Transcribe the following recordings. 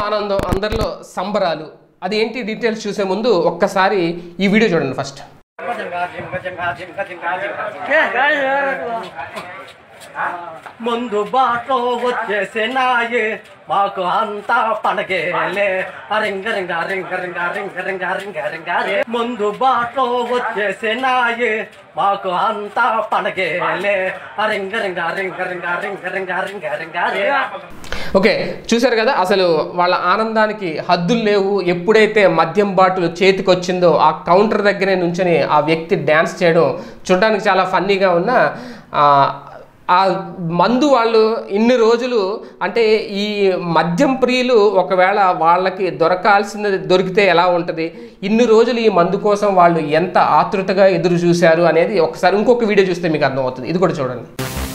ఆనందం అందరిలో సంబరాలు అదేంటి డీటెయిల్స్ చూసే ముందు ఒక్కసారి ఈ వీడియో చూడండి ఫస్ట్ ముందు బాటలో వచ్చేసే నాయే మాకు అంతా పండగేలే రింగ రింగ రింగ రింగ రింగ రింగ రింగ రింగ రే ముందు బాటలో వచ్చేసే నాయే మాకు అంతా పండగేలే రింగ రింగ రింగ రింగ రింగ రింగ రింగ రింగ రే ఓకే చూశారు కదా అసలు వాళ్ళ ఆనందానికి హద్దులు లేవు ఎప్పుడైతే మద్యం బాటిల్ చేతికి వచ్చిందో ఆ కౌంటర్ దగ్గరే నుంచొని ఆ వ్యక్తి డ్యాన్స్ చేయడం చూడడానికి చాలా ఫన్నీగా ఉన్న ఆ, ఆ మందు వాళ్ళు ఇన్ని రోజులు అంటే ఈ మద్యం ప్రియులు ఒకవేళ వాళ్ళకి దొరకాల్సింది దొరికితే ఎలా ఉంటుంది ఇన్ని రోజులు ఈ మందు కోసం వాళ్ళు ఎంత ఆతృతగా ఎదురు చూశారు అనేది ఒకసారి ఇంకొక వీడియో చూస్తే మీకు అర్థమవుతుంది ఇది కూడా చూడండి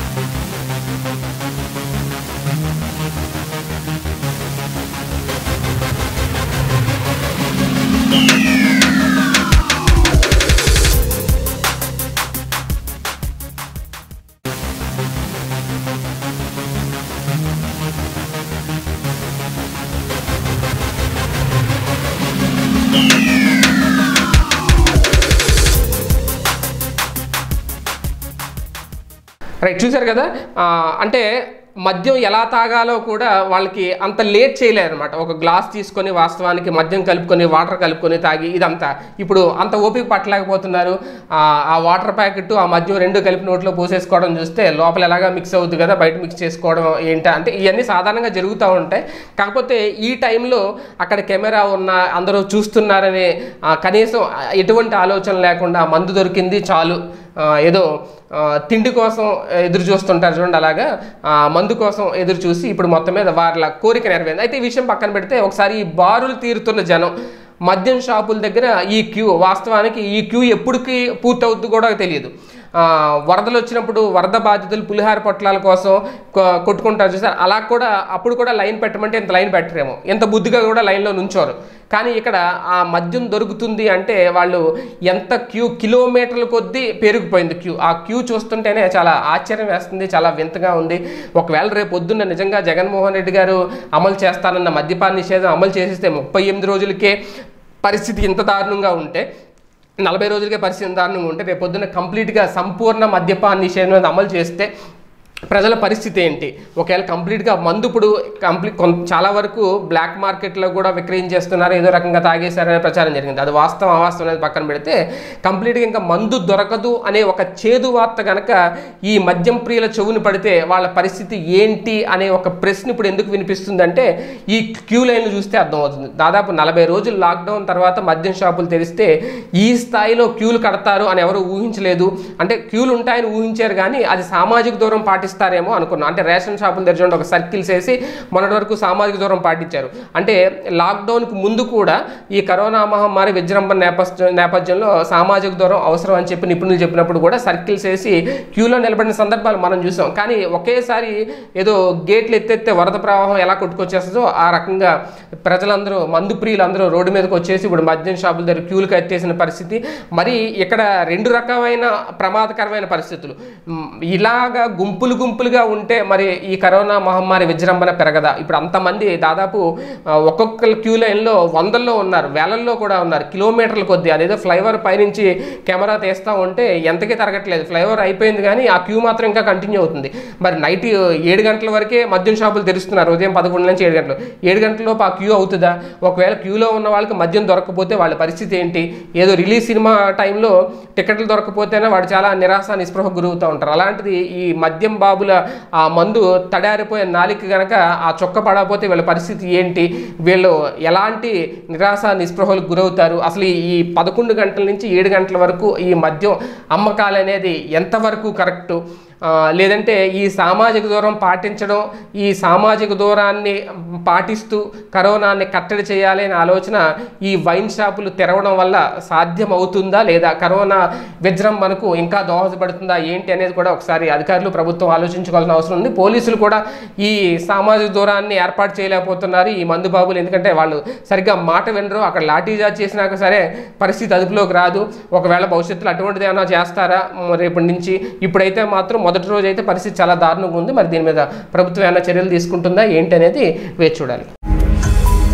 రైట్ చూశారు కదా ఆ, అంటే మద్యం ఎలా తాగాలో కూడా వాళ్ళకి అంత లేట్ చేయలేరు అనమాట ఒక గ్లాస్ తీసుకొని వాస్తవానికి మద్యం కలుపుకొని వాటర్ కలుపుకొని తాగి ఇదంతా ఇప్పుడు అంత ఓపిక పట్టలేకపోతున్నారు ఆ, ఆ వాటర్ ప్యాకెట్ ఆ మద్యం రెండు కలిపి నోట్లో పోసేసుకోవడం చూస్తే లోపల ఎలాగా మిక్స్ అవుతుంది కదా బయట మిక్స్ చేసుకోవడం ఏంటి అంటే ఇవన్నీ సాధారణంగా జరుగుతూ ఉంటాయి కాకపోతే ఈ టైంలో అక్కడ కెమెరా ఉన్న అందరూ చూస్తున్నారనే ఆ, కనీసం ఎటువంటి ఆలోచన లేకుండా మందు దొరికింది చాలు ఆ, ఏదో ఆ, తిండి కోసం ఎదురు చూస్తుంటారు చూడండి అలాగా ఆ, మందు కోసం ఎదురు చూసి ఇప్పుడు మొత్తం మీద వాళ్ళ కోరిక నెరవేరింది అయితే ఈ విషయం పక్కన పెడితే ఒకసారి ఈ బారులు తీరుతున్న జనం మద్యం షాపుల దగ్గర ఈ క్యూ వాస్తవానికి ఈ క్యూ ఎప్పటికి పూర్తవుద్ది కూడా తెలియదు ఆ, వరదలు వచ్చినప్పుడు వరద బాధితులు పులిహార పొట్లాల కోసం కొ- కొట్టుకుంటారు చూసారు అలా కూడా అప్పుడు కూడా లైన్ పెట్టమంటే ఇంత లైన్ పెట్టరేమో ఎంత బుద్ధిగా కూడా లైన్లో నుంచోరు కానీ ఇక్కడ ఆ మద్యం దొరుకుతుంది అంటే వాళ్ళు ఎంత క్యూ కిలోమీటర్ల కొద్దీ పెరిగిపోయింది క్యూ ఆ క్యూ చూస్తుంటేనే చాలా ఆశ్చర్యం వేస్తుంది చాలా వింతగా ఉంది ఒకవేళ రేపు పొద్దున్న నిజంగా జగన్మోహన్ రెడ్డి గారు అమలు చేస్తానన్న మద్యపాన నిషేధం అమలు చేసేస్తే ముప్పై ఎనిమిది రోజులకే పరిస్థితి ఇంత దారుణంగా ఉంటే నలభై రోజులకే పరిస్థితి దారుణంగా ఉంటే రేపు పొద్దున్న కంప్లీట్గా సంపూర్ణ మద్యపాన నిషేధం అనేది అమలు చేస్తే ప్రజల పరిస్థితి ఏంటి ఒకవేళ కంప్లీట్గా మందు ఇప్పుడు కంప్లీట్ కొంత చాలా వరకు బ్లాక్ మార్కెట్లో కూడా విక్రయించేస్తున్నారు ఏదో రకంగా తాగేశారనే ప్రచారం జరిగింది అది వాస్తవం అవాస్తవం అనేది పక్కన పెడితే కంప్లీట్గా ఇంకా మందు దొరకదు అనే ఒక చేదు వార్త కనుక ఈ మద్యం ప్రియుల చెవుని పడితే వాళ్ళ పరిస్థితి ఏంటి అనే ఒక ప్రశ్న ఇప్పుడు ఎందుకు వినిపిస్తుందంటే ఈ క్యూ లైన్లు చూస్తే అర్థమవుతుంది దాదాపు నలభై రోజులు లాక్డౌన్ తర్వాత మద్యం షాపులు తెరిస్తే ఈ స్థాయిలో క్యూలు కడతారు అని ఎవరు ఊహించలేదు అంటే క్యూలు ఉంటాయని ఊహించారు కానీ అది సామాజిక దూరం పాటిస్తారేమో అనుకున్నాం అంటే రేషన్ షాపులు తెరిచి ఒక సర్కిల్స్ వేసి మొన్నటి వరకు సామాజిక దూరం పాటించారు అంటే లాక్డౌన్కి ముందు కూడా ఈ కరోనా మహమ్మారి విజృంభణ నేపథ్యం నేపథ్యంలో సామాజిక దూరం అవసరం అని చెప్పి నిపుణులు చెప్పినప్పుడు కూడా సర్కిల్స్ వేసి క్యూలో నిలబడిన సందర్భాలు మనం చూసాం కానీ ఒకేసారి ఏదో గేట్లు ఎత్తెత్తే వరద ప్రవాహం ఎలా కొట్టుకొచ్చేస్తుందో ఆ రకంగా ప్రజలందరూ మందు ప్రియులందరూ రోడ్డు మీదకి వచ్చేసి ఇప్పుడు మద్యం షాపుల దగ్గర క్యూలు కట్టేసిన పరిస్థితి మరి ఇక్కడ రెండు రకమైన ప్రమాదకరమైన పరిస్థితులు మ్, ఇలాగా గుంపులు గుంపులుగా ఉంటే మరి ఈ కరోనా మహమ్మారి విజృంభణ పెరగదా ఇప్పుడు అంతమంది దాదాపు ఆ, ఒక్కొక్క క్యూ లైన్లో వందల్లో ఉన్నారు వేలల్లో కూడా ఉన్నారు కిలోమీటర్ల కొద్దీ అదేదో ఫ్లైఓవర్ పైనుంచి కెమెరా తీస్తూ ఉంటే ఎంతకీ తరగట్లేదు ఫ్లైఓవర్ అయిపోయింది కానీ ఆ క్యూ మాత్రం ఇంకా కంటిన్యూ అవుతుంది మరి నైట్ ఏడు గంటల వరకే మద్యం షాపులు తెరుస్తున్నారు ఉదయం పదకొండు నుంచి ఏడు గంటలు ఏడు గంటలలోపు ఆ క్యూ అవుతుందా ఒకవేళ క్యూలో ఉన్న వాళ్ళకి మద్యం దొరకకపోతే వాళ్ళ పరిస్థితి ఏంటి ఏదో రిలీజ్ సినిమా టైంలో టికెట్లు దొరకకపోతేనే వాడు చాలా నిరాశ నిస్పృహ గురవుతూ ఉంటారు అలాంటిది ఈ మద్యం బాబుల ఆ మందు తడారిపోయే నాలిక గనక ఆ చొక్క పడకపోతే వీళ్ళ పరిస్థితి ఏంటి వీళ్ళు ఎలాంటి నిరాశ నిస్పృహలకు గురవుతారు అసలు ఈ- ఈ పదకొండు గంటల నుంచి ఏడు గంటల వరకు ఈ మద్యం అమ్మకాలు అనేది ఎంతవరకు కరెక్టు ఆ, లేదంటే ఈ సామాజిక దూరం పాటించడం ఈ సామాజిక దూరాన్ని పాటిస్తూ కరోనాని కట్టడి చేయాలి అనే ఆలోచన ఈ వైన్ షాపులు తెరవడం వల్ల సాధ్యం అవుతుందా లేదా కరోనా విజృంభణకు ఇంకా దోహదపడుతుందా ఏంటి అనేది కూడా ఒకసారి అధికారులు ప్రభుత్వం ఆలోచించుకోవాల్సిన అవసరం ఉంది పోలీసులు కూడా ఈ సామాజిక దూరాన్ని ఏర్పాటు చేయలేకపోతున్నారు ఈ మందు బాబులు ఎందుకంటే వాళ్ళు సరిగ్గా మాట వినరు అక్కడ లాఠీచార్జ్ చేసినాక సరే పరిస్థితి అదుపులోకి రాదు ఒకవేళ భవిష్యత్తులో అటువంటిది ఏమైనా చేస్తారా మ్, రేపటి నుంచి ఇప్పుడైతే మాత్రం మొదటి రోజు అయితే పరిస్థితి చాలా దారుణంగా ఉంది మరి దీని మీద ప్రభుత్వం ఏమైనా చర్యలు తీసుకుంటుందా ఏంటి అనేది వేచి చూడాలి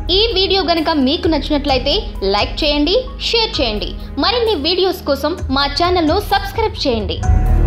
ఈ వీడియో గనక మీకు నచ్చినట్లయితే లైక్ చేయండి షేర్ చేయండి మరిన్ని వీడియోస్ కోసం మా ఛానల్ను సబ్స్క్రైబ్ చేయండి